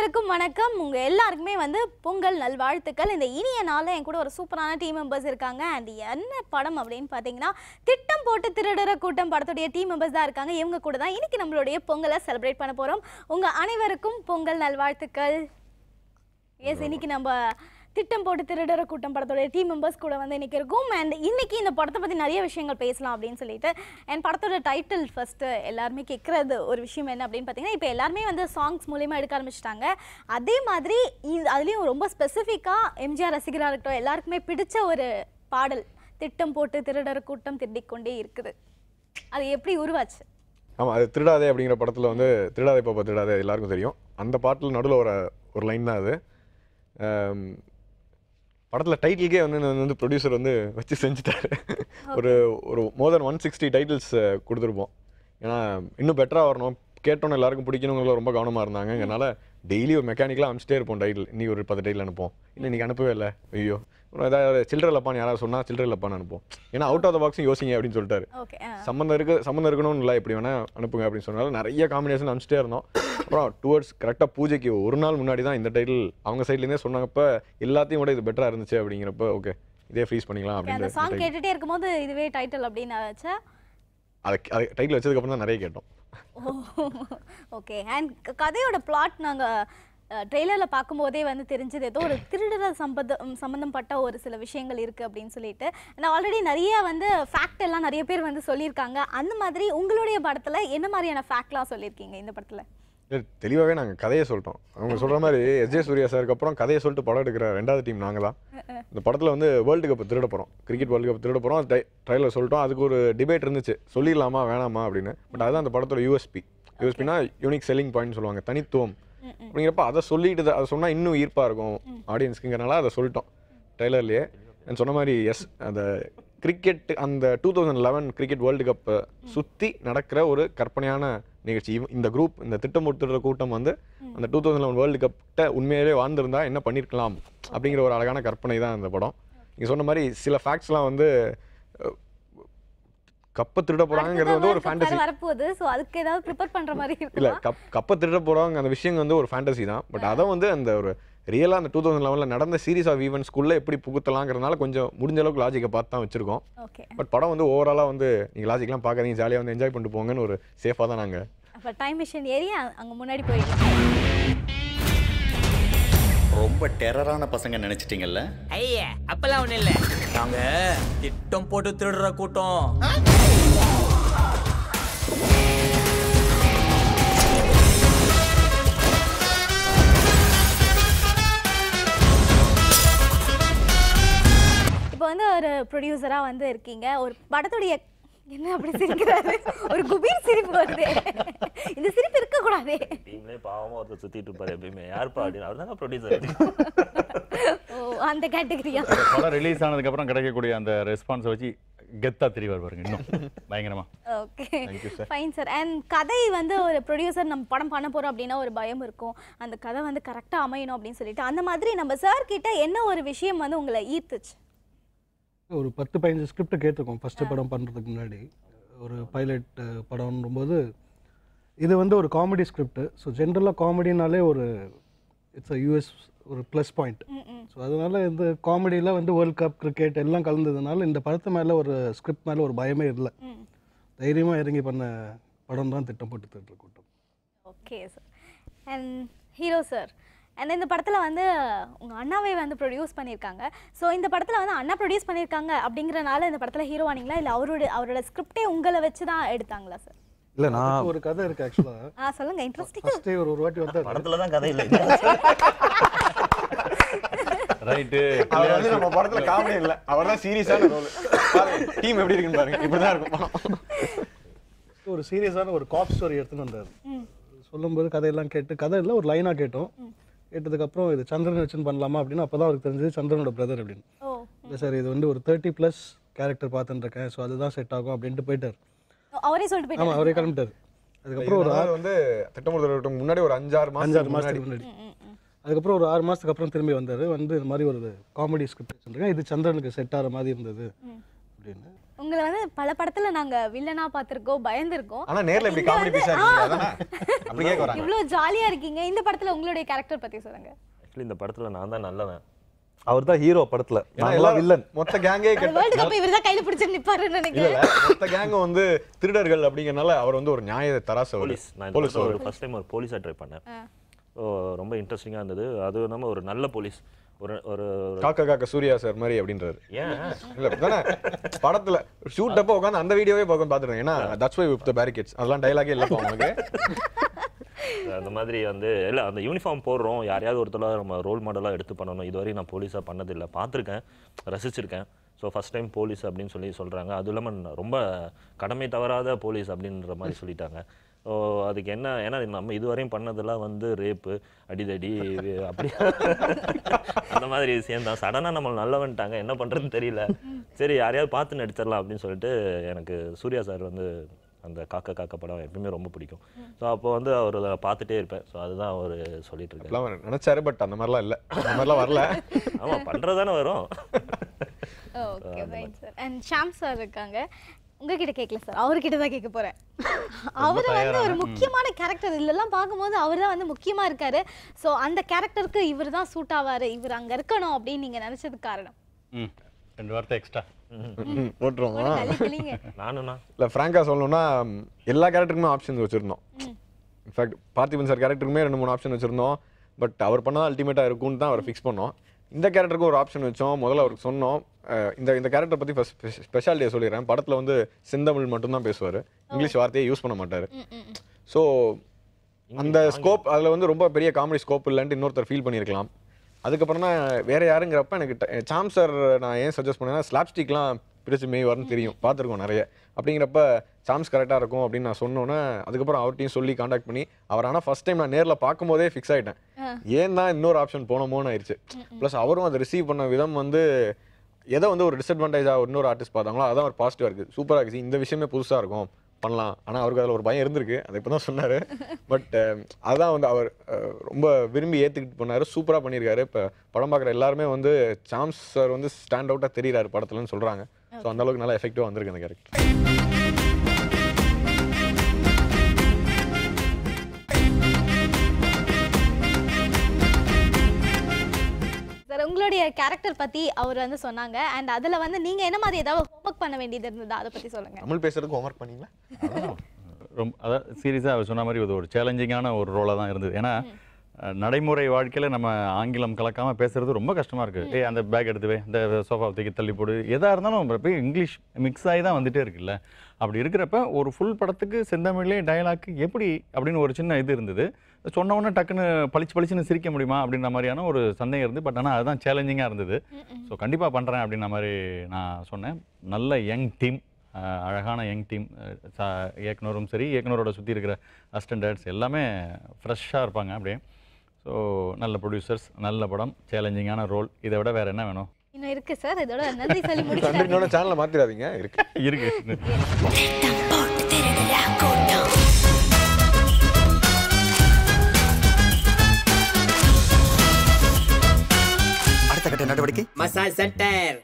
அனைவருக்கும் வணக்கம் உங்க எல்லாருக்குமே வந்து பொங்கல் நல்வாழ்த்துக்கள் இந்த இனிய நாளில் என் கூட ஒரு சூப்பரான டீம் மெம்பர்ஸ் இருக்காங்க அண்ட் என்ன படம் அப்படின்னு பார்த்தீங்கன்னா திட்டம் போட்டு திருடுற கூட்டம் படத்துடைய டீம் மெம்பர்ஸ் தான் இருக்காங்க இவங்க கூட தான் இன்னைக்கு நம்மளுடைய பொங்கலை செலிப்ரேட் பண்ண போறோம் உங்க அனைவருக்கும் பொங்கல் நல்வாழ்த்துக்கள் எஸ் இன்னைக்கு நம்ம திட்டம் போட்டு திருடுற கூட்டம் படத்தோட டீம் மெம்பர்ஸ் கூட வந்து இன்னைக்கு இருக்கும் அண்ட் இன்னைக்கு இந்த படத்தை பற்றி நிறைய விஷயங்கள் பேசலாம் அப்படின்னு சொல்லிட்டு அண்ட் படத்தோட டைட்டில் ஃபர்ஸ்ட் எல்லாருமே கேட்குறது ஒரு விஷயம் என்ன அப்படின்னு பார்த்தீங்கன்னா இப்போ எல்லாருமே வந்து சாங்ஸ் மூலியமா எடுக்க ஆரம்பிச்சிட்டாங்க அதே மாதிரி இது அதுலேயும் ரொம்ப ஸ்பெசிஃபிக்காக எம்ஜிஆர் ரசிகராக இருக்கட்டும் எல்லாருக்குமே பிடிச்ச ஒரு பாடல் திட்டம் போட்டு திருடற கூட்டம் திருடிக்கொண்டே இருக்குது அது எப்படி உருவாச்சு ஆமாம் அது திருடாதே அப்படிங்கிற படத்தில் வந்து திருடாதே பாப்பா திருடாதே எல்லாருக்கும் தெரியும் அந்த பாட்டில் நடுவில் வர ஒரு லைன் தான் அது படத்தில் டைட்டிலுக்கே வந்து நான் வந்து ப்ரொடியூசர் வந்து வச்சு செஞ்சுட்டாரு ஒரு ஒரு more than one sixty titles கொடுத்துருப்போம் ஏன்னா இன்னும் பெட்டராக வரணும் கேட்டோன்னு எல்லாருக்கும் பிடிக்கணுங்கள ரொம்ப கவனமாக இருந்தாங்க அதனால டெய்லி ஒரு மெக்கானிக்கலாக அனுப்பிச்சிட்டே இருப்போம் டைட்டில் இன்னைக்கு ஒரு பத்து டைட்டில் அனுப்போம் இன்னும் இன்னைக்கு அனுப்பவே இல்லை ஐயோ அப்புறம் ஏதாவது சில்லற லப்பான்னு யாராவது சொன்னால் சில்லற லப்பான்னு அனுப்போம் ஏன்னா அவுட் ஆஃப் த பாக்ஸும் யோசிங்க அப்படின்னு சொல்லிட்டாரு ஓகே சம்மந்தம் இருக்கு சம்மந்தம் இருக்கணும்னு இல்லை இப்படி வேணா அனுப்புங்க அப்படின்னு சொன்னாலும் நிறைய காம்பினேஷன் அனுப்பிச்சிட்டே இருந்தோம் அப்புறம் டுவர்ட்ஸ் கரெக்டாக பூஜைக்கு ஒரு நாள் முன்னாடி தான் இந்த டைட்டில் அவங்க சைட்லேருந்தே சொன்னாங்கப்ப எல்லாத்தையும் விட இது பெட்டராக இருந்துச்சு அப்படிங்கிறப்ப ஓகே இதே ஃப்ரீஸ் பண்ணிக்கலாம் அந்த அப்படின்னு சாங் கேட்டுட்டே இருக்கும்போது இதுவே டைட்டில் அப்படின்னு ஆச்சா அதை அது டைட்டில் வச்சதுக்கப்புறம் தான் நிறைய கேட்டோம் ஓகே அண்ட் கதையோட பிளாட் நாங்கள் ட்ரெய்லரில் பார்க்கும்போதே வந்து தெரிஞ்சது ஏதோ ஒரு திருடுற சம்பந்த சம்மந்தப்பட்ட ஒரு சில விஷயங்கள் இருக்குது அப்படின்னு சொல்லிட்டு நான் ஆல்ரெடி நிறைய வந்து ஃபேக்ட் எல்லாம் நிறைய பேர் வந்து சொல்லியிருக்காங்க அந்த மாதிரி உங்களுடைய படத்தில் என்ன மாதிரியான ஃபேக்ட்லாம் சொல்லியிருக்கீங்க இந்த படத்தில் தெளிவாகவே நாங்கள் கதையை சொல்லிட்டோம் அவங்க சொல்கிற மாதிரி எஸ் ஜே சூர்யா சாருக்கு அப்புறம் கதையை சொல்லிட்டு படம் எடுக்கிற ரெண்டாவது டீம் நாங்கள் தான் இந்த படத்தில் வந்து வேர்ல்டு கப் திருட போகிறோம் கிரிக்கெட் வேர்ல்டு கப் திருட போகிறோம் ட்ரைலர் சொல்லிட்டோம் அதுக்கு ஒரு டிபேட் இருந்துச்சு சொல்லிடலாமா வேணாமா அப்படின்னு பட் அதுதான் அந்த படத்தோட யூஎஸ்பி யூஎஸ்பினா யூனிக் செல்லிங் பாயிண்ட் சொல்லுவாங்க தனித்துவம் அப்படிங்கிறப்ப அதை சொல்லிட்டு தான் அதை சொன்னால் இன்னும் ஈர்ப்பாக இருக்கும் ஆடியன்ஸ்க்குங்கிறனால அதை சொல்லிட்டோம் ட்ரைலர்லேயே நான் சொன்ன மாதிரி எஸ் அந்த கிரிக்கெட் அந்த two thousand eleven cricket world கப்பை சுற்றி நடக்கிற ஒரு கற்பனையான நிகழ்ச்சி இவ- இந்த குரூப் இந்த திட்டமுட்டுற கூட்டம் வந்து அந்த டூ தௌசண்ட் லெவன் வேர்ல்டு கப்ட்ட உண்மையிலே வாழ்ந்திருந்தா என்ன பண்ணியிருக்கலாம் அப்படிங்கிற ஒரு அழகான கற்பனை தான் இந்த படம் நீங்கள் சொன்ன மாதிரி சில ஃபேக்ட்ஸ்லாம் வந்து அஹ், கப்பை திருட போகிறாங்கிறது வந்து ஒரு ஃபேண்டசி வரப்போகுது ஸோ அதுக்கு ஏதாவது ப்ரிப்பேர் பண்ணுற மாதிரி இல்ல இருக்குமா கப் கப்பை திருட போறவங்க அந்த விஷயம் வந்து ஒரு ஃபேண்டசி தான் பட் அதை வந்து அந்த ஒரு ரியலா அந்த டூ தௌசண்ட் லெவனில் நடந்த சீரிஸ் ஆஃப் ஈவெண்ட்ஸ்குள்ள எப்படி புகுத்தலாங்கிறதுனால கொஞ்சம் முடிஞ்ச அளவுக்கு லாஜிக்கை பார்த்து தான் வச்சிருக்கோம் ஓகே பட் படம் வந்து ஓவராலாக வந்து நீங்கள் லாஜிக்லாம் பார்க்காதீங்க ஜாலியாக வந்து என்ஜாய் பண்ணிட்டு போங்கன்னு ஒரு சேஃபாக தான் நாங்கள் அப்போ டைம் மிஷின் ஏறி அ- அங்க முன்னாடி போயிட்டு ரொம்ப டெரரான பசங்க நினைச்சிட்டீங்கல்ல ஐயா அப்பெல்லாம் ஒண்ணும் இல்ல நாங்க திட்டம் போட்டு திருடுற கூட்டம் இப்போ வந்து ஒரு ப்ரொடியூசரா வந்து இருக்கீங்க ஒரு படத்துடைய என்ன அப்படி சிரிக்கிறாரு ஒரு குபீர் சிரிப்பு வருது இந்த சிரிப்பு இருக்க கூடாதே டீம்லேயே பாவமா ஒருத்தர் சுத்திட்டு இருப்பாரு எப்பயுமே யாருப்பா அப்படின்னு அவர் தாங்க ப்ரொடியூசர் ஓ அந்த கேட்டகரியா அந்த படம் ரிலீஸ் ஆனதுக்கப்புறம் கிடைக்கக்கூடிய அந்த ரெஸ்பான்ஸை வச்சு கெத்தா தெரியவார் பாருங்க இன்னும் பயங்கரமா ஓகே ஃபைன் சார் அண்ட் கதை வந்து ஒரு ப்ரொடியூசர் நம்ம படம் பண்ண போறோம் அப்படின்னா ஒரு பயம் இருக்கும் அந்த கதை வந்து கரெக்டா அமையணும் அப்படின்னு சொல்லிட்டு அந்த மாதிரி நம்ம சார் கிட்ட என்ன ஒரு விஷயம் வந்து உங்களை ஈர்த்துச்சு ஒரு பத்து பதினஞ்சு ஸ்கிரிப்ட் கேட்டிருக்கோம் ஃபஸ்ட்டு படம் பண்ணுறதுக்கு முன்னாடி ஒரு பைலட் படம்னும்போது இது வந்து ஒரு காமெடி ஸ்கிரிப்ட் ஸோ ஜென்ரலாக காமெடினாலே ஒரு இட்ஸ் அ யூஎஸ் ஒரு plus point hmm, hmm. So அதனால இந்த காமெடியில் வந்து வேர்ல்ட் கப் கிரிக்கெட் எல்லாம் கலந்ததுனால இந்த படத்து மேலே ஒரு ஸ்கிரிப்ட் மேலே ஒரு பயமே இல்லை ம் தைரியமாக இறங்கி பண்ண படம் தான் திட்டம் போட்டு திட்டு கூட்டம் okay sir and hero sir and இந்த படத்தில் வந்து உங்கள் அண்ணாவே வந்து ப்ரொடியூஸ் பண்ணியிருக்காங்க ஸோ இந்த படத்தில் வந்து அண்ணா ப்ரொடியூஸ் பண்ணியிருக்காங்க அப்படிங்கிறனால இந்த படத்தில் ஹீரோ ஆனீங்களா இல்லை அவரோட அவரோட ஸ்கிரிப்டே உங்களை வச்சு தான் எடுத்தாங்களா சார் இல்லை நான் ஒரு கதை இருக்குது ஆக்சுவலாக ஆ சொல்லுங்கள் இன்ட்ரெஸ்டிங் ஃபஸ்ட்டே ஒரு ஒரு வாட்டி வந்தார் படத்துல தான் கதை இல்லை ரைட்டு அவர் வந்து நம்ம படத்தில் காமெடி இல்லை அவர் தான் சீரியஸான ரோல் டீம் எப்படி இருக்குன்னு பாருங்க இப்படி தான் இருக்கும் படம் ஒரு சீரியஸான ஒரு காப் ஸ்டோரி எடுத்துன்னு வந்தார் சொல்லும்போது கதையெல்லாம் கேட்டு கதை இல்லை ஒரு லைனாக கேட்டோம் கேட்டதுக்கப்புறம் இது சந்திரன் வச்சுன்னு பண்ணலாமா அப்படின்னு அப்போ தான் அவருக்கு தெரிஞ்சது சந்திரனோட பிரதர் அப்படின்னு ஓ இல்லை சார் இது வந்து ஒரு தேர்ட்டி ப்ளஸ் கேரக்டர் பார்த்துட்டு இருக்கேன் ஸோ அதுதான் செட் ஆகும் அப்படின்ட்டு போயிட்டார் அவரே சொல்லிட்டு ஆமாம் போயிட்டாரு அவரே கிளம்பிட்டார் அதுக்கப்புறம் ஒரு அப்புறம் வந்து திட்டமிடுறதுக்கு முன்னாடி ஒரு அஞ்சாறு மாசம் அஞ்சாறு முன்னாடி மாதத்துக்கு முன்னாடி அதுக்கப்புறம் ஒரு ஆறு மாதத்துக்கு அப்புறம் திரும்பி வந்தார் வந்து இது மாதிரி ஒரு காமெடி ஸ்கிரிப்ட் சொல்கிறேன் இது சந்திரனுக்கு செட் ஆகிற மாதிரி இருந்தது அப்படின்னு உங்களை வந்து பல படத்துல நாங்க வில்லனா பார்த்திருக்கோம் பயந்திருக்கோம் ஆனா நேர்ல இப்படி இங்க காமெடி வந்து- பீஸா இருக்கீங்க அதானே அப்படி கேட்க வராங்க இவ்வளவு ஜாலியா இருக்கீங்க இந்த படத்துல உங்களுடைய கேரக்டர் பத்தி சொல்லுங்க ஆக்சுவலி இந்த படத்துல நான் தான் நல்லவன் அவர் தான் ஹீரோ படத்துல ஏன்னா நான் எல்லாரும் வில்லன் மொத்த கேங்கே அந்த வேர்ல்டு கப் இவர்தான் கையில பிடிச்சிட்டு நிப்பாருன்னு இல்ல நினைக்கிறேன் இல்ல மொத்த கேங்கும் வந்து திருடர்கள் அப்படிங்கறனால அவர் வந்து ஒரு நியாய தராசு அவரு. போலீஸ் நான் இந்த போலீஸ் படத்துல அவரு. ஒரு ஃபர்ஸ்ட் டைம் ஒரு போலீஸாக ட்ரை பண்ணேன் ஸோ ரொம்ப இன்ட்ரெஸ்டிங்காக இருந்தது அது நம்ம ஒரு நல்ல போலீஸ் ஒரு ஒரு ஒரு- காக்க காக்க சூர்யா சார் மாதிரி அப்படின்றாரு ஏன் இல்ல தானே படத்துல ஷூட் அப்போ உட்காந்து அந்த வீடியோவே பார்க்க பார்த்துருங்க ஏன்னா தட்ஸ் வை வித் பேரிகேட்ஸ் அதெல்லாம் டைலாகே இல்லப்பா உங்களுக்கு அந்த மாதிரி வந்து இல்லை அந்த யூனிஃபார்ம் போடுறோம் யாரையாவது ஒருத்தர நம்ம ரோல் மாடலாக எடுத்து பண்ணணும் இதுவரையும் நான் போலீஸாக பண்ணதில்லை பார்த்துருக்கேன் ரசிச்சிருக்கேன் ஸோ ஃபஸ்ட் டைம் போலீஸ் அப்படின்னு சொல்லி சொல்கிறாங்க அதுவும் இல்லாமல் ரொம்ப கடமை தவறாத போலீஸ் அப்படின்ற மாதிரி சொல்லிட்டாங்க ஸோ அதுக்கு என்ன ஏன்னா நம்ம இதுவரையும் பண்ணதெல்லாம் வந்து ரேப்பு அடிதடி இது அப்படி அந்த மாதிரி விஷயம் தான் சடனாக நம்ம நல்லவன்ட்டாங்க என்ன பண்ணுறதுன்னு தெரியல சரி யாரையாவது பார்த்து நடிச்சிடலாம் அப்படின்னு சொல்லிட்டு எனக்கு சூர்யா சார் வந்து அந்த காக்க காக்க படம் எப்பயுமே ரொம்ப பிடிக்கும் ஸோ அப்போ வந்து அவர் அதை பார்த்துட்டே இருப்பேன் ஸோ அதுதான் அவர் சொல்லிட்டு இருக்காரு எல்லாம் நினைச்சாரு பட் அந்த மாதிரிலாம் இல்ல அந்த மாதிரிலாம் வரல ஆமாம் பண்ணுறதானே வரும் okay fine sir and Shaam sir இருக்காங்க உங்ககிட்ட கேட்கல சார் அவர்கிட்ட தான் கேட்க போறேன் அவர் வந்து ஒரு முக்கியமான கேரக்டர் இதெல்லாம் பார்க்கும்போது அவர் தான் வந்து முக்கியமா இருக்காரு ஸோ அந்த கேரக்டருக்கு இவர் தான் சூட் ஆவாரு இவர் அங்க இருக்கணும் அப்படின்னு நீங்க நினைச்சதுக்கு காரணம் ம் ரெண்டு வார்த்தை எக்ஸ்ட்ரா ம், போட்டுருவோம் ஒரு தள்ளி தெளிங்க நானும்ண்ணா இல்ல ஃப்ராங்கா சொல்லணும்னா ம், எல்லா கேரக்டருக்குமே ஆப்ஷன்ஸ் வச்சிருந்தோம் இன்ஃபேக்ட் பார்த்திபன் சார் கேரக்டருக்குமே ரெண்டு மூணு ஆப்ஷன் வச்சிருந்தோம் பட் அவர் பண்ணால் அல்டிமேட்டாக இருக்கும்னு தான் அவர் ஃபிக்ஸ் பண்ணோம் இந்த கேரக்டருக்கும் ஒரு ஆப்ஷன் வச்சோம் முதல்ல அவருக்கு சொன்னோம் அஹ், இந்த இந்த கேரக்டர் பற்றி ஃபஸ்ட் ஸ்பெஷாலிட்டியை சொல்லிடுறேன் படத்தில் வந்து செந்தமிழ் மட்டும்தான் பேசுவார் இங்கிலீஷ் வார்த்தையை யூஸ் பண்ண மாட்டார் ஸோ அந்த ஸ்கோப் அதில் வந்து ரொம்ப பெரிய காமெடி ஸ்கோப் இல்லைன்ட்டு இன்னொருத்தர் ஃபீல் பண்ணியிருக்கலாம் அதுக்கப்புறம் தான் வேற யாருங்கிறப்ப எனக்கு ட- சாம் சார் நான் ஏன் சஜஸ்ட் பண்ணேன்னா ஸ்லாப்ஸ்டிக்லாம் பிரிச்சு மேய்வார்னு தெரியும் பார்த்துருக்கோம் நிறைய அப்படிங்கிறப்ப சாம்ஸ் கரெக்டாக இருக்கும் அப்படின்னு நான் சொன்னோன்னே அதுக்கப்புறம் அவர்ட்டையும் சொல்லி காண்டாக்ட் பண்ணி அவர் ஆனால் ஃபர்ஸ்ட் டைம் நான் நேரில் பார்க்கும்போதே ஃபிக்ஸ் ஆகிட்டேன் ஏன் தான் இன்னொரு ஆப்ஷன் போனோமோன்னு ஆயிடுச்சு ப்ளஸ் அவரும் அதை ரிசீவ் பண்ண விதம் வந்து எதை வந்து ஒரு டிஸ்அட்வான்டேஜாக இன்னொரு ஆர்டிஸ்ட் பார்த்தாங்களோ அதான் ஒரு பாசிட்டிவாக இருக்குது சூப்பராக இருக்குது இந்த விஷயமே புதுசாக இருக்கும் பண்ணலாம் ஆனால் அவருக்கு அதில் ஒரு பயம் இருந்திருக்கு அதை இப்போ தான் சொன்னார் பட் அதான் வந்து அவர் அஹ், ரொம்ப விரும்பி ஏற்றுக்கிட்டு பண்ணார் சூப்பராக பண்ணியிருக்காரு இப்போ படம் பார்க்குற எல்லாருமே வந்து சாம்ஸ் சார் வந்து ஸ்டாண்ட் அவுட்டாக தெரியுறாரு படத்துலன்னு சொல்கிறாங்க ஸோ அந்த அளவுக்கு நல்லா எஃபெக்டிவாக வந்திருக்கு அந்த கேரக்டர் சார் உங்களுடைய கேரக்டர் பத்தி அவர் வந்து சொன்னாங்க அண்ட் அதுல வந்து நீங்க என்ன மாதிரி ஏதாவது ஹோம்ஒர்க் பண்ண வேண்டியது இருந்ததா அதை பத்தி சொல்லுங்க தமிழ் பேசுறதுக்கு ஹோம்ஒர்க் பண்ணீங்களா ரொம்ப அதாவது சீரியஸாக அவர் சொன்ன மாதிரி இது ஒரு சேலஞ்சிங்கான ஒரு ரோலாக தான் இருந்தது ஏன்னா அஹ், நடைமுறை வாழ்க்கையில் நம்ம ஆங்கிலம் கலக்காமல் பேசுறது ரொம்ப கஷ்டமாக இருக்குது ஏய் அந்த பேக் எடுத்து வை இந்த சோஃபா தூக்கி தள்ளி போடு எதாக இருந்தாலும் போய் இங்கிலீஷ் மிக்ஸ் ஆகி தான் வந்துட்டே இருக்குல்ல அப்படி இருக்கிறப்ப ஒரு ஃபுல் படத்துக்கு செந்தமிழ்லே டயலாக் எப்படி அப்படின்னு ஒரு சின்ன இது இருந்தது சொன்ன உடனே டக்குன்னு பளிச்சு பளிச்சுன்னு சிரிக்க முடியுமா அப்படின்ற மாதிரியான ஒரு சந்தேகம் இருந்து பட் ஆனால் அதுதான் சேலஞ்சிங்காக இருந்தது ஸோ கண்டிப்பாக பண்ணுறேன் அப்படின்ற மாதிரி நான் சொன்னேன் நல்ல யங் டீம் அழகான யங் டீம் இயக்குனரும் சரி இயக்குனரோட சுற்றி இருக்கிற அசிஸ்டன்ட் எல்லாமே ஃப்ரெஷ்ஷாக இருப்பாங்க அப்படியே ஸோ நல்ல ப்ரொடியூசர்ஸ் நல்ல படம் சேலஞ்சிங்கான ரோல் இதை விட வேறு என்ன வேணும் இன்னும் இருக்கு சார் இதோட நன்றி சொல்லி முடிச்சு கண்டிப்பாக சேனலை மாற்றிடாதீங்க இருக்கு இருக்கு அடுத்த கட்ட நடவடிக்கை massage centre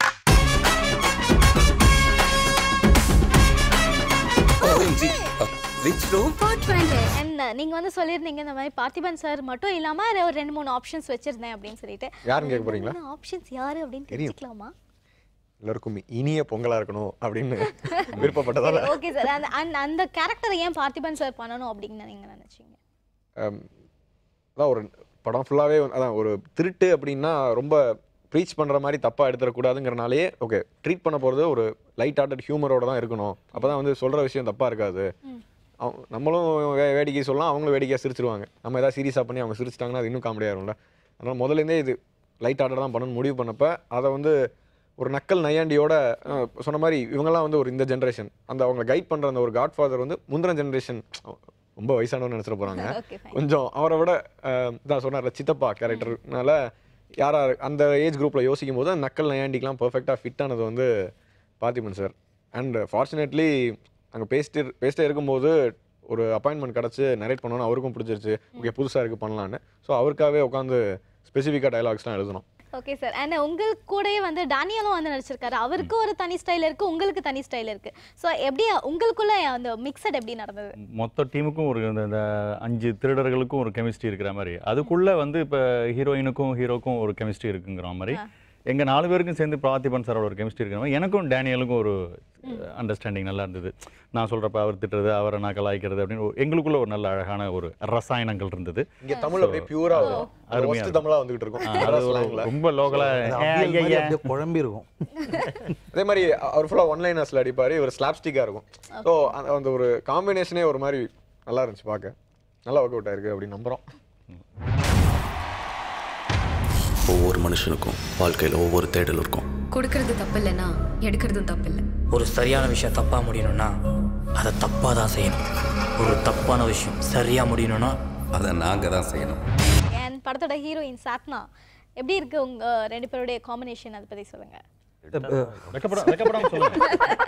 which room and நீங்க வந்து சொல்லியிருந்தீங்க இந்த மாதிரி பார்த்திபன் சார் மட்டும் இல்லாம ஒரு ரெண்டு மூணு ஆப்ஷன்ஸ் வச்சிருந்தேன் அப்படின்னு சொல்லிட்டு யாருன்னு கேட்க போறீங்களா ஆப்ஷன்ஸ் யாரு அப்படின்னு தெரியும். தெரிஞ்சுக்கலாமா எல்லாருக்கும் இனிய பொங்கலா இருக்கணும் அப்படின்னு விருப்பப்பட்டதால ஓகே சார் அந்த அந்த அந்த கேரக்டரை ஏன் பார்த்திபன் சார் பண்ணணும் அப்படின்னு நீங்க நினைச்சீங்க um, அதான் ஒரு படம் ஃபுல்லாகவே அதான் ஒரு திருட்டு அப்படின்னா ரொம்ப ப்ரீச் பண்ணுற மாதிரி தப்பாக எடுத்துடக்கூடாதுங்கிறனாலே ஓகே ட்ரீட் பண்ண போகிறது ஒரு லைட் ஹார்ட்டட் ஹியூமரோட தான் இருக்கணும் அப்போ தான் வந்து சொல்கிற விஷயம் தப்பாக இருக்காது அவ- நம்மளும் வே வேடிக்கை சொல்லலாம் அவங்களும் வேடிக்கையாக சிரிச்சிருவாங்க நம்ம ஏதாவது சீரியஸாக பண்ணி அவங்க சிரிச்சிட்டாங்கன்னா அது இன்னும் காமெடியாக இருக்கும்ல அதனால் முதல்லேருந்தே இது லைட் ஹார்ட்டட் தான் பண்ணணும்னு முடிவு பண்ணப்ப அதை வந்து ஒரு நக்கல் நையாண்டியோட அஹ், சொன்ன மாதிரி இவங்கெல்லாம் வந்து ஒரு இந்த ஜென்ரேஷன் அந்த அவங்க கைட் பண்ணுற அந்த ஒரு காட் ஃபாதர் வந்து முந்தின ஜென்ரேஷன் ரொம்ப வயசானவன்னு நினச்சிட போகிறாங்க ஓகே ஃபைன் கொஞ்சம் அவரை விட அஹ், தான் சொன்னார்ல சித்தப்பா கேரக்டர்னால யாரா அந்த ஏஜ் குரூப்பில் யோசிக்கும் போது அந்த நக்கல் நையாண்டிக்கெலாம் பர்ஃபெக்டாக ஃபிட் ஆனது வந்து பார்த்திபன் சார் அண்ட் ஃபார்ச்சுனேட்லி அங்கே பேசிட்டு பேசிட்டே இருக்கும்போது ஒரு அப்பாயின்மெண்ட் கிடச்சி நரேட் பண்ணோன்னு அவருக்கும் பிடிச்சிருச்சு ஓகே புதுசாக இருக்குது பண்ணலான்னு ஸோ அவருக்காகவே உட்காந்து ஸ்பெசிஃபிக்காக டயலாக்ஸ்லாம் எழுதணும் ஓகே சார் அண்ட் உங்களுக்கு கூடயே வந்து டேனியலும் வந்து நடிச்சிருக்காரு அவருக்கு ஒரு தனி ஸ்டைல் இருக்கு உங்களுக்கு தனி ஸ்டைல் இருக்கு ஸோ எப்படி உங்களுக்குள்ள அந்த மிக்சட் எப்படி நடந்தது மொத்த டீமுக்கும் ஒரு இந்த இந்த அஞ்சு திருடர்களுக்கும் ஒரு கெமிஸ்ட்ரி இருக்கிற மாதிரி அதுக்குள்ள வந்து இப்போ ஹீரோயினுக்கும் ஹீரோக்கும் ஒரு கெமிஸ்ட்ரி இருக்குங்கிற மாதிரி எங்க நாலு பேருக்கும் சேர்ந்து பார்த்திபன் சாரோட ஒரு கெமிஸ்ட்ரி இருக்கிற மாதிரி எனக்கும் டேனியலுக்கும் ஒரு அண்டர்ஸ்டாண்டிங் நல்லா இருந்தது நான் சொல்றப்ப அவர் திட்டுறது அவரை நான் கலாய்க்கிறது அப்படின்னு ஒரு- எங்களுக்குள்ள ஒரு நல்ல அழகான ஒரு ரசாயனங்கள் இருந்தது இங்க தமிழ் அப்படியே பியூரா வரும் அருமையா ஒஸ்ட் இருக்கும். தமிழா வந்துகிட்டு இருக்கும் ஆ, அது ஒரு slang-ல. ரொம்ப லோக்கலா அது அவியல் மாதிரி அப்படியே குழம்பி இருக்கும் அதே மாதிரி அவர் ஃபுல்லாக ஒன் லைனர்ஸில் அடிப்பார் இவர் ஸ்லாப்ஸ்டிக்காக இருக்கும் ஸோ அந்த ஒரு காம்பினேஷனே ஒரு மாதிரி நல்லா இருந்துச்சு பார்க்க நல்லா ஒர்க் அவுட் ஆயிருக்கு அப்படின்னு நம்புகிறோம் ஒவ்வொரு மனுஷனுக்கும் வாழ்க்கையில் ஒவ்வொரு தேடல் இருக்கும் கொடுக்கறது தப்பு இல்லைன்னா எடுக்கிறதும் தப்பு இல்லை ஒரு சரியான விஷயம் தப்பா முடியணும்னா அதை தப்பா தான் செய்யணும் ஒரு தப்பான விஷயம் சரியா முடியணும்னா அதை நாங்கள் தான் செய்யணும் அண்ட் படத்தோட ஹீரோயின் சாத்னா எப்படி இருக்கு உங்க ரெண்டு பேருடைய காம்பினேஷன் அதை பத்தி சொல்லுங்க வெக்கப்பட வெக்கப்படாம சொல்லுங்க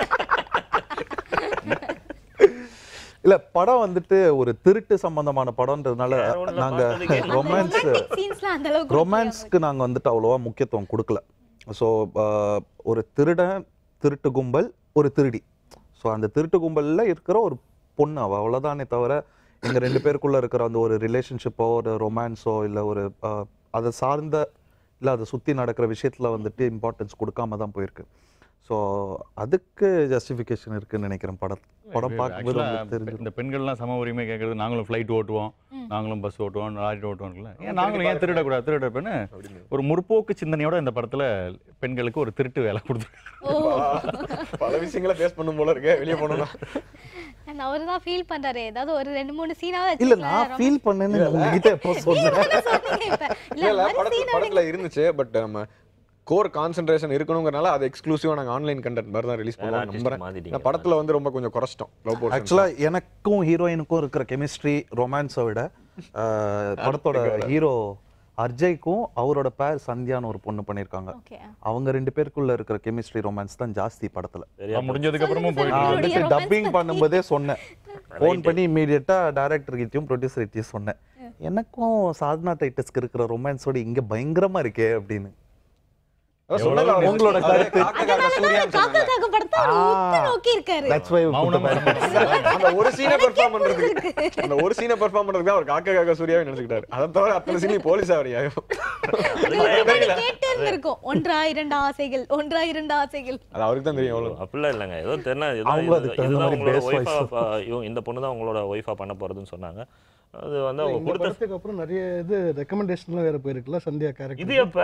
இல்ல படம் வந்துட்டு ஒரு திருட்டு சம்பந்தமான படம்ன்றதுனால வேற ஒண்ணுல நாங்க பார்த்ததுக்கு என்ன? ரொமான்ஸ் சீன்ஸ்லாம் அந்த அளவுக்கு ரொமான்ஸ்க்கு நாங்க வந்துட்டு அவ்வளோவா முக்கியத்துவம் கொடுக்கல ஸோ ஒரு திருடன் திருட்டு கும்பல் ஒரு திருடி ஸோ அந்த திருட்டு கும்பல்ல இருக்கிற ஒரு பொண்ணு அவ அவ்வளோதானே தவிர எங்க ரெண்டு பேருக்குள்ள இருக்கிற அந்த ஒரு ரிலேஷன்ஷிப்போ ஒரு ரொமான்ஸோ இல்லை ஒரு அஹ், அதை சார்ந்த இல்லை அதை சுற்றி நடக்கிற விஷயத்துல வந்துட்டு இம்பார்ட்டன்ஸ் கொடுக்காம தான் போயிருக்கு ஸோ அதுக்கு ஜஸ்டிஃபிகேஷன் இருக்குன்னு நினைக்கிறேன் படம் படம் பார்க்கும்போது Actually, உங்களுக்கு தெரிஞ்சு இந்த பெண்கள்லாம் சம உரிமை கேட்கறது நாங்களும் ஃப்ளைட் ஓட்டுவோம் நாங்களும் பஸ் ஓட்டுவோம் லாரி ஓட்டுவோம்ல ஏன் நாங்களும் ஏன் திருடக்கூடாது திருடப்பேன்னு ஒரு முற்போக்கு சிந்தனையோட இந்த படத்துல பெண்களுக்கு ஒரு திருட்டு வேலை கொடுத்துருக்காங்க பல விஷயங்களை ஃபேஸ் பண்ணும் போல இருக்கு வெளியே போனோம்னா அண்ட் அவர் தான் ஃபீல் பண்றாரு ஏதாவது ஒரு ரெண்டு மூணு சீனாவது இல்ல நான் ஃபீல் பண்ணேன்னு உங்ககிட்ட எப்போ சொன்னேன் இல்ல இல்ல படத்துல படத்துல இருந்துச்சு பட் நம்ம கோர் கான்சென்ட்ரேஷன் இருக்கணுங்கிறனால அது எக்ஸ்க்ளூசிவா நாங்க ஆன்லைன் கண்டென்ட் மாதிரி தான் ரிலீஸ் பண்ணுவோம் artist நம்புறேன் மாத்திட்டீங்க. நான் படத்துல வந்து ரொம்ப கொஞ்சம் குறைச்சிட்டோம் லவ் போர்ஷன் ஆக்சுவலா எனக்கும் ஹீரோயினுக்கும் இருக்கிற கெமிஸ்ட்ரி ரொமான்ஸை விட அஹ், படத்தோட ஹீரோ அர்ஜய்க்கும் அவரோட பேர் சந்தியான்னு ஒரு பொண்ணு பண்ணியிருக்காங்க ஓகே அவங்க ரெண்டு பேருக்குள்ள இருக்கிற கெமிஸ்ட்ரி ரொமான்ஸ் தான் ஜாஸ்தி படத்துல சரியா முடிஞ்சதுக்கு அப்புறமும் நான் போயிட்டு வந்துட்டு romance டப்பிங் பண்ணும்போதே சொன்னேன் ஃபோன் பண்ணி இமீடியட்டா டேரக்டர் கிட்டயும் ப்ரொடியூசர் கிட்டயும் சொன்னேன் எனக்கும் சாதனா டைட்டஸ்க்கு இருக்கிற ரொமான்ஸோட இங்க பயங்கரமா இருக்கே அப்படின்னு உங்களோட கருத்து காக்கா காக்க படத்தை அவர் உத்து நோக்கி இருக்காரு தட்ஸ் வை மௌனமா அந்த ஒரு சீனை பெர்ஃபார்ம் பண்றதுக்கு அந்த ஒரு சீனை பெர்ஃபார்ம் பண்றதுக்கு தான் அவர் காக்கா காக்கா சூர்யாவே நினைச்சுக்கிட்டாரு அதை தவிர அத்தனை சீனி போலீஸ் ஆவரியா கேட்டு இருந்திருக்கும் ஒன்றா இரண்டு ஆசைகள் ஒன்றா இரண்டு ஆசைகள் அது அவருக்கு தான் தெரியும் எவ்வளவு அப்படிலாம் இல்லைங்க ஏதோ தெரியல இதுதான் அவங்களும் இது- அதுக்கு தகுந்த இதுதான் மாதிரி உங்களோட base voice. ஒய்ஃபா இவங்க இந்த பொண்ணு தான் உங்களோட ஒய்ஃபா பண்ண போறதுன்னு சொன்னாங்க அது வந்து அவங்க இந்த கொடுத்த படத்துக்கு அப்புறம் நிறைய இது ரெக்கமெண்டேஷன்லாம் வேற போயிருக்குல்ல சந்தியா இது கேரக்டர் எப்ப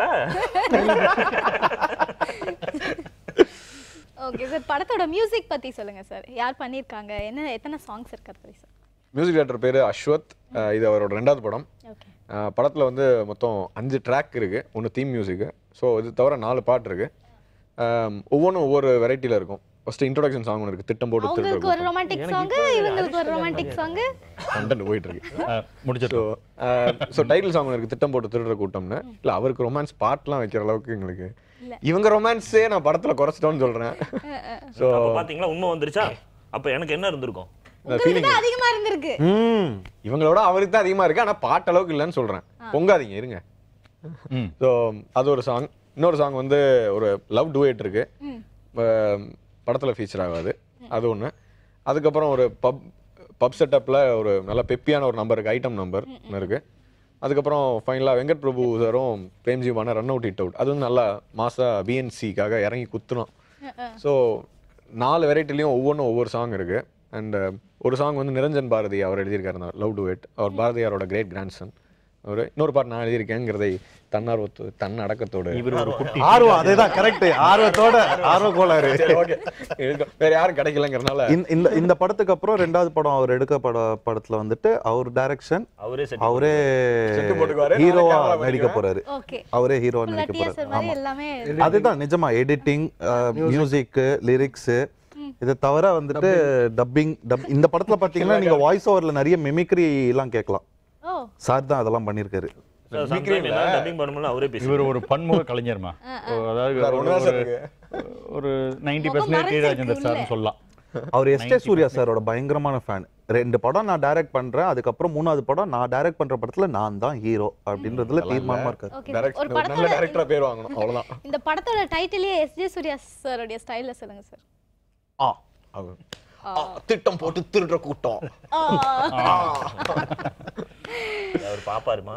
ஓகே சார் படத்தோட மியூசிக் பத்தி சொல்லுங்க சார் யார் பண்ணிருக்காங்க என்ன எத்தனை சாங்ஸ் இருக்கு அது பத்தி சார் மியூசிக் டேரக்டர் பேரு அஸ்வத் அஹ் இது அவரோட ரெண்டாவது படம் ஓகே அஹ் படத்துல வந்து மொத்தம் அஞ்சு ட்ராக் இருக்கு ஒன்று தீம் மியூசிக் ஸோ இது தவிர நாலு பாட்டு இருக்கு அஹ் ஒவ்வொன்றும் ஒவ்வொரு வெரைட்டியில் இருக்கும் ஃபர்ஸ்ட் இன்ட்ரோடக்ஷன் சாங் ஒன்று இருக்கு திட்டம் போட்டு அவங்களுக்கு ஒரு திருட்டு ரொமான்டிக் சாங் இவங்களுக்கு ஒரு ரொமான்டிக் சாங் கண்டென்ட் போயிட்டு இருக்கு ஸோ முடிச்சிட்டோம் ஸோ டைட்டில் சாங் இருக்கு திட்டம் போட்டு திருடுற கூட்டம்னு இல்லை அவருக்கு ரொமான்ஸ் பாட்டுலாம் வைக்கிற அளவுக்கு எங்களுக்கு இவங்க ரொமான்ஸே நான் படத்துல குறைச்சிட்டோன்னு சொல்றேன் ஸோ அப்ப பாத்தீங்களா உண்மை வந்துருச்சா அப்ப எனக்கு என்ன இருந்திருக்கும் ஃபீலிங் உங்களுக்கு அதிகமா இருந்திருக்கு இவங்களோட அவருக்கு தான் அதிகமா இருக்கு ஆனா பாட்டு அளவுக்கு இல்லைன்னு சொல்றேன் பொங்காதீங்க இருங்க ம். ஸோ அது ஒரு சாங் இன்னொரு சாங் வந்து ஒரு லவ் டுவேட் இருக்கு அஹ் படத்துல ஃபீச்சர் ஆகாது அது ஒண்ணு அதுக்கப்புறம் ஒரு பப் பப் செட்டப்ல ஒரு நல்ல பெப்பியான ஒரு நம்பர் இருக்கு ஐட்டம் நம்பர் இருக்கு அதுக்கப்புறம் ஃபைனலாக வெங்கட் பிரபு சாரும் பிரேம்ஜிவான ரன் அவுட் இட் அவுட் அது வந்து நல்லா மாசா பிஎன்சிக்காக இறங்கி குத்துனோம் ஸோ நாலு வெரைட்டிலையும் ஒவ்வொன்றும் ஒவ்வொரு சாங் இருக்கு அண்ட் ஒரு சாங் வந்து நிரஞ்சன் பாரதி அவர் எழுதியிருக்காரு லவ் டு இட் அவர் பாரதியாரோட கிரேட் கிராண்ட்சன் அவர் இன்னொரு பாட்டு நான் எழுதியிருக்கேங்கிறதை தன்னார்வத்தோ தன் அடக்கத்தோடு இவர் ஒரு குட்டி ஆர்வம் அதேதான் கரெக்ட் ஆர்வத்தோட ஆர்வ கோளாறு சரி ஓகே வேற யாரும் கிடைக்கலங்கிறனால இந்த- இந்த இந்த படத்துக்கு அப்புறம் ரெண்டாவது படம் அவர் எடுக்க பட படத்துல வந்துட்டு அவர் டைரக்ஷன் அவரே செட் அவரே செட்டு போட்டுக்குவாரு, நானே ஹீரோவா camera நடிக்க பண்ணிக்குவேன். போறாரு ஓகே அவரே ஹீரோவா ஃபுல்லா நடிக்க டிஎஸ்ஆர் போறாரு மாதிரி ஆமா எல்லாமே அதுதான் நிஜமா எடிட்டிங் மியூசிக் லிரிக்ஸ் இதை தவிர வந்துட்டு டப்பிங் டப் இந்த படத்துல பாத்தீங்கன்னா நீங்க வாய்ஸ் ஓவர்ல நிறைய மிமிக்ரி எல்லாம் கேட்கலாம் ஓ சார் தான் அதெல்லாம் பண்ணிருக்காரு டப்பிங் பண்ணும்போது அவரே பேசி இவர் ஒரு பன்முக கலைஞர்மா ஓ, அதாவது வேற ஒரு- ஒண்ணுதான் சார் ஒரு இருக்கு. ஒரு நைன்டி முகம் பர்சன்டேஜ் டி மறைச்சிருக்கு ராஜேந்தர் சார்னு உள்ள. சொல்லலாம் அவர் எஸ் ஜே சூர்யா சாரோட பயங்கரமான ஃபேன் ரெண்டு படம் நான் டைரக்ட் பண்றேன் அதுக்கப்புறம் மூணாவது படம் நான் டைரக்ட் பண்ற படத்துல நான் தான் ஹீரோ அப்படின்றதுல தீர்மானமா இருக்காரு ஓகே Direct- ஒரு ஒரு நல்ல படத்தோட டேரக்டரா பேர் வாங்கணும் அவ்வளவுதான் இந்த படத்தோட டைட்டிலே எஸ் ஜே சூர்யா சாரோடைய ஸ்டைல்ல சொல்லுங்க சார் ஆ அது ஆ, திட்டம் போட்டு திருடுற கூட்டம் அவர் பாப்பாருமா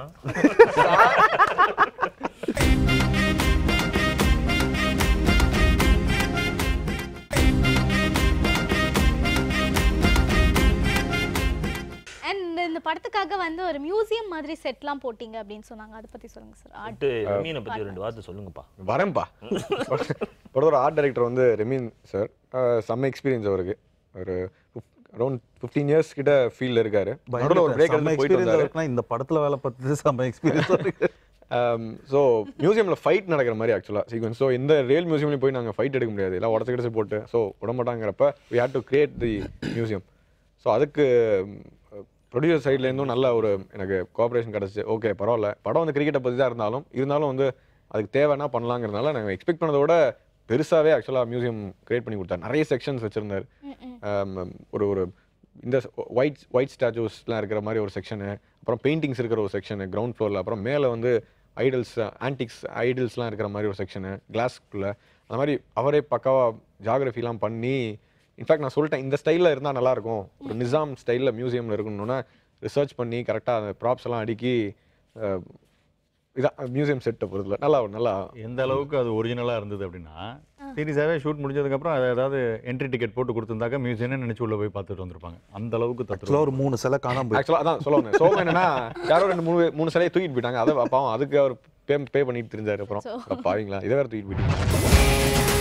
அண்ட் இந்த படத்துக்காக வந்து ஒரு மியூசியம் மாதிரி செட்லாம் போட்டீங்க அப்படின்னு சொன்னாங்க அதை பத்தி சொல்லுங்க சார் ஆர்ட் விட்டு மீனை பத்தி ஒரு ரெண்டு வார்த்தை சொல்லுங்கப்பா வரேன்ப்பா படத்தோட ஆர்ட் டைரக்டர் வந்து ரெமீன் சார் செம்ம எக்ஸ்பீரியன்ஸ் அவருக்கு ஒரு அரௌண்ட் ஃபிஃப்டீன் இயர்ஸ் கிட்ட ஃபீல்டில் இருக்காரு நடுவுல ஒரு பிரேக் எடுத்து போயிட்டு வந்தாரு எக்ஸ்பீரியன்ஸ் இந்த படத்துல வேலை பார்த்து செம்ம எக்ஸ்பீரியன்ஸ் இருக்கு ஸோ மியூசியமில் ஃபைட் நடக்கிற மாதிரி ஆக்சுவலாக சீக்வன்ஸ் ஸோ இந்த ரியல் மியூசியம்லையும் போய் நாங்கள் ஃபைட் எடுக்க முடியாது எல்லாம் உடச்சு கிடச்சி போட்டு ஸோ விட மாட்டாங்கிறப்ப we had to create the museum so அதுக்கு ப்ரொடியூசர் சைட்லேருந்தும் நல்ல ஒரு எனக்கு கோஆப்ரேஷன் கிடச்சி ஓகே பரவாயில்ல படம் வந்து கிரிக்கெட்டை பற்றி தான் இருந்தாலும் இருந்தாலும் வந்து அதுக்கு தேவைன்னா பண்ணலாங்கிறதுனால நாங்கள் எக்ஸ்பெக்ட் பண்ணதை விட பெருசாகவே ஆக்சுவலாக மியூசியம் கிரியேட் பண்ணி கொடுத்தாரு நிறைய செக்ஷன்ஸ் வச்சுருந்தார் ஒரு ஒரு இந்த ஒயிட் ஒயிட் ஸ்டாச்சூஸ்லாம் இருக்கிற மாதிரி ஒரு செக்ஷனு அப்புறம் பெயிண்டிங்ஸ் இருக்கிற ஒரு செக்ஷனு கிரவுண்ட் ஃப்ளோரில் அப்புறம் மேலே வந்து ஐடல்ஸ் ஆன்டிக்ஸ் ஐடல்ஸ்லாம் இருக்கிற மாதிரி ஒரு செக்ஷனு கிளாஸ்க்குள்ளே அந்த மாதிரி அவரே பக்காவாக ஜாகிரஃபிலாம் பண்ணி இன்ஃபேக்ட் நான் சொல்லிட்டேன் இந்த ஸ்டைலில் இருந்தால் நல்லாயிருக்கும் ஒரு நிசாம் ஸ்டைலில் மியூசியமில் இருக்கணும்னா ரிசர்ச் பண்ணி கரெக்டாக அந்த ப்ராப்ஸ் எல்லாம் அடுக்கி அஹ், இதான் மியூசியம் செட்டை பொறுத்தல நல்லா நல்லா எந்த அளவுக்கு அது ஒரிஜினலாக இருந்தது அப்படின்னா சீரியஸாகவே ஷூட் முடிஞ்சதுக்கப்புறம் அதை ஏதாவது என்ட்ரி டிக்கெட் போட்டு கொடுத்துருந்தாக்க மியூசியம்னு நினச்சி உள்ள போய் பார்த்துட்டு வந்திருப்பாங்க அந்த அளவுக்கு ஆக்சுவலாக தத்துவம் ஒரு மூணு சிலை காணாம போயிடுச்சு ஆக்சுவலாக அதான் சொல்ல வந்தேன் சோகம் என்னன்னா யாரோ ரெண்டு மூணு மூணு சிலையை தூக்கிட்டு போயிட்டாங்க அதை பாவம் அதுக்கு அவர் பே பே பண்ணிட்டு தெரிஞ்சாரு அப்புறம் So- அட பாவீங்களா இதை வேற தூக்கிட்டு போயிட்டாங்க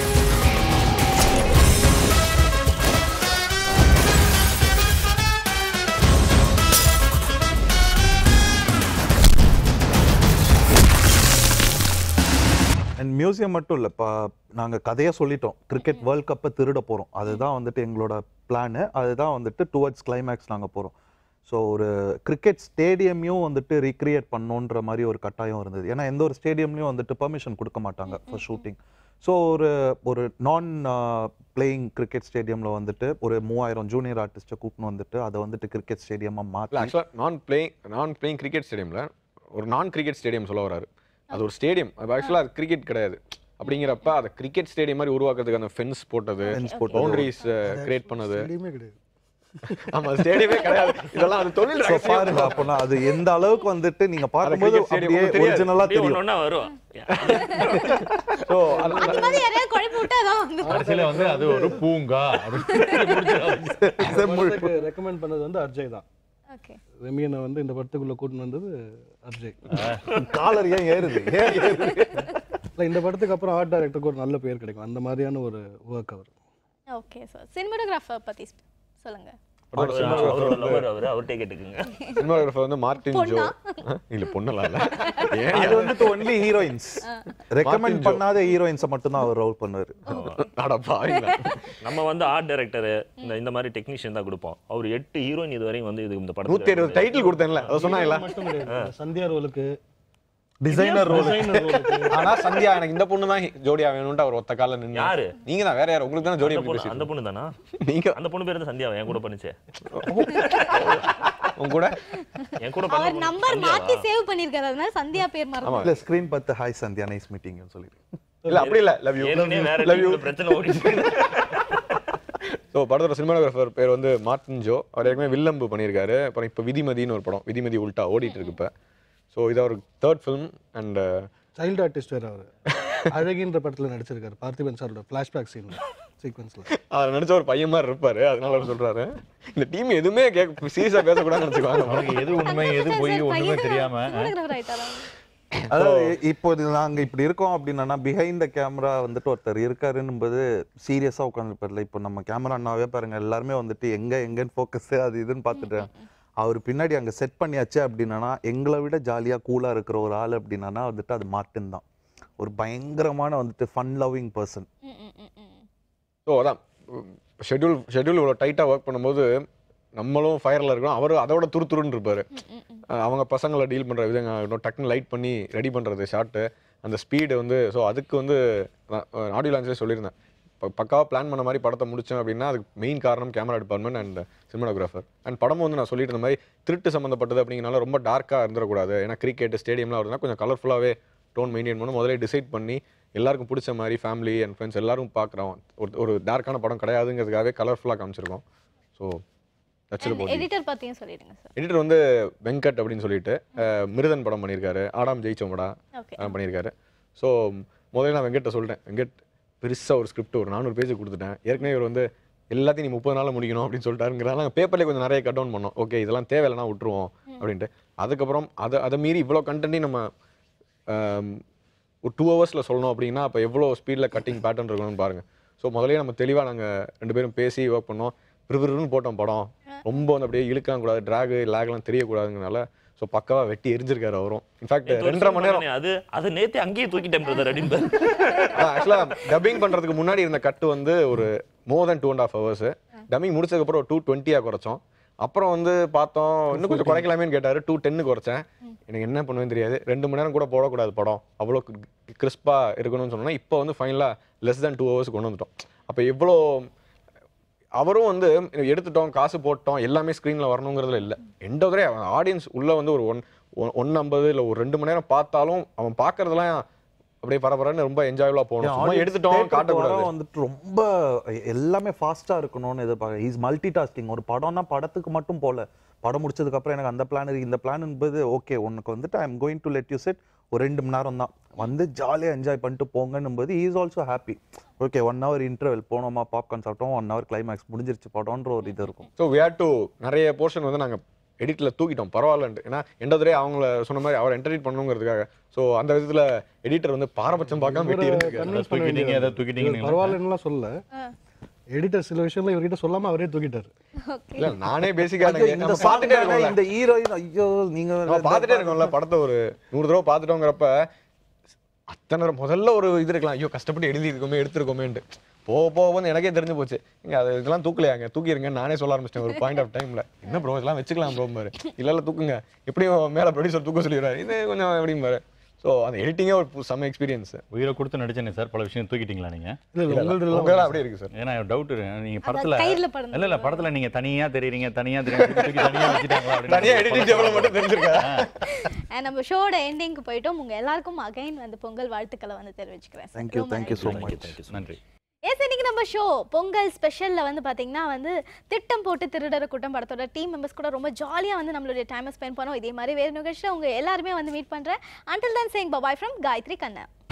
அண்ட் மியூசியம் மட்டும் இல்லை இப்போ நாங்கள் கதையை சொல்லிட்டோம் கிரிக்கெட் வேர்ல்ட் கப்பை திருட போகிறோம் அதுதான் வந்துட்டு எங்களோட பிளானு அதுதான் வந்துட்டு டுவர்ட்ஸ் கிளைமேக்ஸ் நாங்கள் போகிறோம் ஸோ ஒரு கிரிக்கெட் ஸ்டேடியமையும் வந்துட்டு ரீக்ரியேட் பண்ணோன்ற மாதிரி ஒரு கட்டாயம் இருந்தது ஏன்னா எந்த ஒரு ஸ்டேடியம்லையும் வந்துட்டு பெர்மிஷன் கொடுக்க மாட்டாங்க ஃபார் ஷூட்டிங் ஸோ ஒரு ஒரு நான் பிளேயிங் கிரிக்கெட் ஸ்டேடியமில் வந்துட்டு ஒரு மூவாயிரம் ஜூனியர் ஆர்டிஸ்ட்டை கூப்பிட்டு வந்துட்டு அதை வந்துட்டு கிரிக்கெட் ஸ்டேடியமாக இல்லை மாற்றி ஆக்சுவலாக நான் பிளேயிங் நான் பிளேயிங் கிரிக்கெட் ஸ்டேடியமில் ஒரு நான் கிரிக்கெட் ஸ்டேடியம் சொல்ல வராரு அது ஒரு ஸ்டேடியம் அது ஆக்சுவலாக அது கிரிக்கெட் கிடையாது அப்படிங்கிறப்ப அதை கிரிக்கெட் ஸ்டேடியம் மாதிரி உருவாக்குறதுக்கு அந்த ஃபென்ஸ் போட்டது Fence போட்டது. பவுண்டரிஸ் கிரியேட் பண்ணது ஸ்டேடியமே கிடையாது ஆமா ஸ்டேடியமே கிடையாது இதெல்லாம் அது தொழில் So ரகசியம். பாருங்க அப்போனா அது எந்த அளவுக்கு வந்துட்டு நீங்க பார்க்கும்போது cricket stadium அப்படியே உங்களுக்கு தெரியாது. ஒரிஜினலா அப்படியே தெரியும் ஒன்று ஒன்றா வரும் So, அது- அந்த மாதிரி யாரையாவது குழப்பி விட்டா அதான் வந்து கடைசியில் வந்து அது ஒரு பூங்கா அப்படின்னு ரெக்கமெண்ட் பண்ணது வந்து அர்ஜய் தான் ஓகே ரெமியனை வந்து இந்த படத்துக்குள்ள கூட்டின்னு வந்தது அர்ஜய் காலர் ஏன் ஏறுது ஏன் ஏறுது இல்லை இந்த படத்துக்கு அப்புறம் ஆர்ட் டைரக்டருக்கு ஒரு நல்ல பேர் கிடைக்கும் அந்த மாதிரியான ஒரு ஒர்க் அவர் ஓகே சார் சினிமாட்டோகிராஃபர் பத்தி சொல்லுங்க படத்தோட அவர் cinematographer அவர் வந்து- லவர் அவர் அவர்கிட்ட கேட்டுக்குங்க cinematographer வந்து மார்டின் ஜோ இல்ல பொண்ணலாம் இல்ல ஏன் அது வந்துட்டு only heroines recommend Martin Joe. பண்ணாத ஹீரோயின்ஸை மட்டும் தான் அவர் ரோல் பண்ணுவாரு அட பாவிங்களா. நம்ம வந்து ஆர்ட் டைரக்டர் இந்த இந்த மாதிரி டெக்னீஷியன் தான் கொடுப்போம் அவர் எட்டு ஹீரோயின் இது வரையும் வந்து இது இந்த நூத்தி படத்துல இருபது டைட்டில் கொடுத்தேன்ல அதை சொன்னாங்களா மட்டும் கிடையாது சந்தியா ரோலுக்கு டிசைனர் ரோல் டிசைனர் ரோலுக்கு ஆனா சந்தியா எனக்கு இந்த பொண்ணு தான் ஜோடியா வேணும்ட்டு அவர் ஒத்த கால நின்னு யாரு? நீங்க தான் வேற யார் உங்களுக்கு தானே ஜோடியா அந்த பொண்ணு- பேசி அந்த பொண்ணு தானா நீங்க அந்த பொண்ணு பேர் தான் சந்தியா என் கூட பண்ணுச்சே உங்க கூட என் கூட பண்ண அவர் பொண்ணு நம்பர் சந்தியாவா? மாத்தி சேவ் பண்ணிருக்காரு அதனால சந்தியா பேர் மறந்து இல்ல ஸ்கிரீன் பார்த்து ஹாய் சந்தியா நைஸ் மீட்டிங்னு சொல்லிட்டு இல்ல அப்படி இல்ல லவ் யூ ஏற்கனவே வேற லவ் யூ teamல பிரச்சனை ஓடிட்டு இருக்கு. ஸோ படத்தோட சினிமாட்டோகிராஃபர் பேர் வந்து மார்டின் ஜோ அவர் ஏற்கனவே வில்லம்பு பண்ணியிருக்காரு அப்புறம் இப்போ விதிமதின்னு ஒரு படம் விதிமதி உல்ட்டா ஓடிட்டு இருக்கு இப்போ ஸோ இது அவர் third film and child artist வேறு அவர் அழகின்ற படத்தில் நடிச்சிருக்காரு பார்த்திபன் சாரோட ஃப்ளாஷ்பேக் சீன் சீக்வன்ஸில் அதை நினைச்ச ஒரு பையன் மாதிரி இருப்பாரு அதனால அவர் சொல்றாரு இந்த டீம் எதுவுமே கேட்க சீரியஸா பேசக்கூடாதுன்னு நினைச்சுக்குவாங்க அவனுக்கு எது உண்மை எது பொய் ஒண்ணுமே தெரியாம சினிமாட்டோகிராஃபர் ஆயிட்டாரா அதாவது இப்போ இது நாங்க இப்படி இருக்கோம் அப்படின்னா பிஹைண்ட் த கேமரா வந்துட்டு ஒருத்தர் இருக்காருன்னும்போது சீரியஸா உட்காந்துருப்பார்ல இப்போ நம்ம கேமரா அண்ணாவே பாருங்க எல்லாருமே வந்துட்டு எங்க எங்கன்னு ஃபோக்கஸ் அது இதுன்னு பார்த்துட்டு அவர் பின்னாடி அங்க செட் பண்ணியாச்சு அப்படின்னா எங்களை விட ஜாலியா கூலா இருக்கிற ஒரு ஆள் அப்படின்னா வந்துட்டு அது மார்ட்டின் தான் ஒரு பயங்கரமான வந்துட்டு ஃபன் லவ்விங் பர்சன் ம், ம், ம், ம். ஸோ அதான் ஷெட்யூல் ஷெட்யூல் இவ்வளோ டைட்டாக ஒர்க் பண்ணும்போது நம்மளும் ஃபயரில் இருக்கணும் அவர் அதோட துரு துருன்னு இருப்பார் அவங்க பசங்களை டீல் பண்ணுற விதங்க ஆகட்டும் டக்குன்னு லைட் பண்ணி ரெடி பண்ணுறது ஷார்ட்டு அந்த ஸ்பீடு வந்து ஸோ அதுக்கு வந்து ஆடியோ லான்ச்சே சொல்லியிருந்தேன் பக்காவாக பிளான் பண்ண மாதிரி படத்தை முடிச்சேன் அப்படின்னா அதுக்கு மெயின் காரணம் camera department and cinematographer and படமும் வந்து நான் சொல்லிட்டு இருந்த மாதிரி திருட்டு சம்மந்தப்பட்டது அப்படிங்கிறனால ரொம்ப டார்க்காக இருந்துடக்கூடாது ஏன்னா கிரிக்கெட் ஸ்டேடியம்லாம் வருதுன்னா கொஞ்சம் கலர்ஃபுல்லாகவே டோன் மெயின்டைன் பண்ணணும் முதல்ல டிசைட் பண்ணி எல்லாருக்கும் பிடிச்ச மாதிரி ஃபேமிலி அண்ட் ஃப்ரெண்ட்ஸ் எல்லாரும் பார்க்குறோம் ஒரு ஒரு டார்க்கான படம் கிடையாதுங்கிறதுக்காகவே கலர்ஃபுல்லாக காமிச்சிருக்கோம் ஸோ தட்சில் போட்டி எடிட்டர் பற்றியும் சொல்லிடுங்க சார் எடிட்டர் வந்து வெங்கட் அப்படின்னு சொல்லிட்டு அஹ், மிருதன் படம் பண்ணியிருக்காரு ஆடாம் ஜெயிச்சோமடா ஓகே அஹ், பண்ணியிருக்காரு ஸோ முதல்ல நான் வெங்கட்ட சொல்லிட்டேன் வெங்கட் பெருசாக ஒரு ஸ்கிரிப்ட் ஒரு நானூறு பேஜ் கொடுத்துட்டேன் ஏற்கனவே இவர் வந்து எல்லாத்தையும் நீ முப்பது நாளில் முடிக்கணும் அப்படின்னு சொல்லிட்டாருங்கிறனால நாங்கள் பேப்பர்லேயே கொஞ்சம் நிறைய கட் டவுன் பண்ணோம் ஓகே இதெல்லாம் தேவையில்லைனா விட்டுருவோம் அப்படின்ட்டு அதுக்கப்புறம் அதை அதை மீறி இவ்வளோ கண்டென்ட்டையும் நம்ம ஆம், ஒரு டூ ஹவர்ஸில் சொல்லணும் அப்படின்னா அப்போ எவ்வளோ ஸ்பீடில் கட்டிங் பேட்டர்ன் இருக்கணும்னு பாருங்கள் ஸோ முதல்லயே நம்ம தெளிவாக நாங்கள் ரெண்டு பேரும் பேசி ஒர்க் பண்ணோம் விறுவிறுன்னு போட்டோம் படம் ரொம்ப வந்து அப்படியே இழுக்கலாம் கூடாது ட்ராகு லேக்லாம் தெரியக்கூடாதுங்கனால ஸோ பக்காவாக வெட்டி எரிஞ்சிருக்காரு அவரும் இன்ஃபேக்ட் நேத்து ஒரு ரெண்டரை scene மணி நேரம் பண்ணனே, அது அது நேத்தே அங்கேயே தூக்கிட்டேன் பிரதர் அப்படின்னு ஆக்சுவலாக டப்பிங் பண்ணுறதுக்கு முன்னாடி இருந்த கட்டு வந்து ஒரு more than two and half hours dubbing முடிச்சதுக்கப்புறம் ஒரு டூ டுவெண்ட்டியாக குறைச்சோம் அப்புறம் வந்து பார்த்தோம் இன்னும் கொஞ்சம் குறைக்கலாமேன்னு கேட்டார் டூ டென்னு குறைச்சேன் எனக்கு என்ன பண்ணுவேன்னு தெரியாது ரெண்டு மணி நேரம் கூட போடக்கூடாது படம் அவ்வளோ கிறிஸ்பாக இருக்கணும்னு சொன்னோன்னா இப்போ வந்து ஃபைனலாக லெஸ் தென் டூ ஹவர்ஸ் கொண்டு வந்துட்டோம் அப்போ எவ்வளோ அவரும் வந்து எடுத்துட்டோம் காசு போட்டோம் எல்லாமே ஸ்க்ரீனில் வரணுங்கிறதுல இல்லை எண்ட் ஆஃப் ஆடியன்ஸ் உள்ளே வந்து ஒரு ஒன் ஒன் ஐம்பது இல்லை ஒரு ரெண்டு மணி நேரம் பார்த்தாலும் அவன் பார்க்கறதெல்லாம் அப்படியே பரபரன்னு ரொம்ப என்ஜாயபுளாக போகணும் சும்மா audience எடுத்துட்டோம் theatre காட்டக்கூடாது வர வந்துட்டு ரொம்ப எல்லாமே ஃபாஸ்ட்டாக இருக்கணும்னு எதிர்பார்க்க இஸ் மல்டி டாஸ்கிங் ஒரு படம்னா படத்துக்கு மட்டும் போல படம் முடிச்சதுக்கு அப்புறம் எனக்கு அந்த பிளான் இருக்கு இந்த பிளான் என்பது ஓகே உனக்கு வந்துட்டு I am going to let you set ஒரு ரெண்டு மணி நேரம் தான் வந்து ஜாலியாக என்ஜாய் பண்ணிட்டு போங்கன்னும் போது is also happy okay one hour interval போனோமா பாப்கார்ன் சாப்பிட்டோம் ஒன் ஹவர் கிளைமேக்ஸ் முடிஞ்சிருச்சு படம்ன்ற ஒரு இது இருக்கும் ஸோ we had to நிறைய போர்ஷன் வந்து நாங்கள் எடிட்டில் தூக்கிட்டோம் பரவாயில்லன்ட்டு ஏன்னா எண்ட் ஆஃப் அவங்கள சொன்ன மாதிரி அவர் என்டர்டெயின் பண்ணணுங்கிறதுக்காக ஸோ அந்த விதத்தில் எடிட்டர் வந்து பாரபட்சம் பார்க்காம வெட்டி இருந்திருக்காரு convince பண்ண தூக்கிட்டீங்க, வேண்டியது. அதை தூக்கிட்டீங்கன்னு இவர் பரவாயில்லன்னுலாம் சொல்ல எடிட்டர் சில விஷயம்ல இவர்கிட்ட சொல்லாம அவரே தூக்கிட்டாரு இல்லை நானே பேசிக்காக ஐயோ, இந்த பார்த்துட்டே song இருக்கோம்ல இந்த ஹீரோயின் ஐயோ நீங்க நம்ம பார்த்துட்டே இருக்கோம்ல படத்தை ஒரு நூறு தடவை பார்த்துட்டோங்கிறப்ப அத்தனை முதல்ல ஒரு இது இருக்கலாம் ஐயோ கஷ்டப்பட்டு எழுதி இருக்கோமே எடுத்திருக்கோமேன்ட்டு போக போக வந்து எனக்கே தெரிஞ்சு போச்சு இங்க அது இதெல்லாம் தூக்கலையாங்க தூக்கிருங்க நானே சொல்ல ஆரம்பிச்சிட்டேன் ஒரு பாயிண்ட் ஆஃப் டைம்ல என்ன ப்ரோ இதெல்லாம் வச்சுக்கலாம் ப்ரோ பாரு இல்ல இல்ல தூக்குங்க எப்படியும் மேல ப்ரொடியூசர் தூக்க சொல்லிடுறாரு இது கொஞ்சம் எப்படியும் பாரு ஸோ அந்த எடிட்டிங்கே ஒரு பு- செம்ம எக்ஸ்பீரியன்ஸ் உயிரை கொடுத்து நடிச்சேனே சார் பல விஷயம் தூக்கிட்டீங்களா நீங்க இல்ல இல்ல உங்களது உங்களெல்லாம் அப்படியே இருக்கு சார் ஏன்னா டவுட் நீங்க படத்துல கயிறுல படம் இல்ல இல்ல படத்துல நீங்க தனியா தெரியுறீங்க தனியா தெரியுங்க தூக்கி தனியா வச்சுட்டாங்களா அப்படின்னு தனியா எடிட்டிங் டெவலப் மட்டும் தெரிஞ்சிருக்கேன் And நம்ம ஷோட எண்டிங்க்கு போயிட்டோம் உங்க எல்லாருக்கும் அகைன் வந்து பொங்கல் வாழ்த்துக்களை வந்து தெரிவிச்சுக்கிறேன் sir. தேங்க்யூ ரொம்ப தேங்க்யூ ஸோ நன்றி. மச் நன்றி எஸ் இன்னைக்கு நம்ம ஷோ பொங்கல் ஸ்பெஷல்ல வந்து பாத்தீங்கன்னா வந்து திட்டம் போட்டு திருடர கூட்டம் படத்தோட டீம் மெம்பர்ஸ் கூட ரொம்ப ஜாலியா வந்து நம்மளுடைய டைமை ஸ்பெண்ட் பண்ணோம் இதே மாதிரி வேறு நிகழ்ச்சியில் உங்க எல்லாருமே வந்து மீட் பண்றேன் அண்டில் தன் சேங் பபாய் ஃப்ரம் காயத்ரி கண்ணா